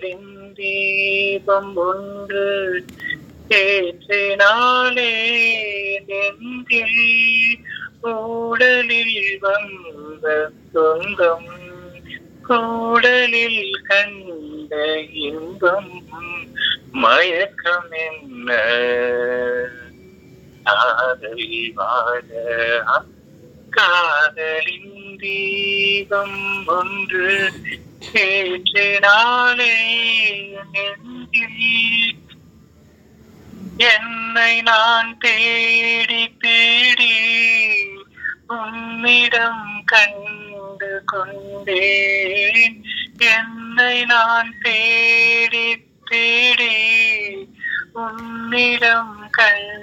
காதலின் தீபம் ஒன்று ஏற்றினாலே நெஞ்சில் கூடலில் வந்த சொந்தம் கூடலில் கண்ட இன்பம் மயக்கம் என்ன காதல் வாழ காதலின் தீபம் ஒன்று ஏற்றினாலே நெஞ்சில் என்னை நான் தேடி தேடி உன்னிடம் கண்டு கொண்டேன் என்னை நான் தேடி தேடி உன்னிடம் கண்டு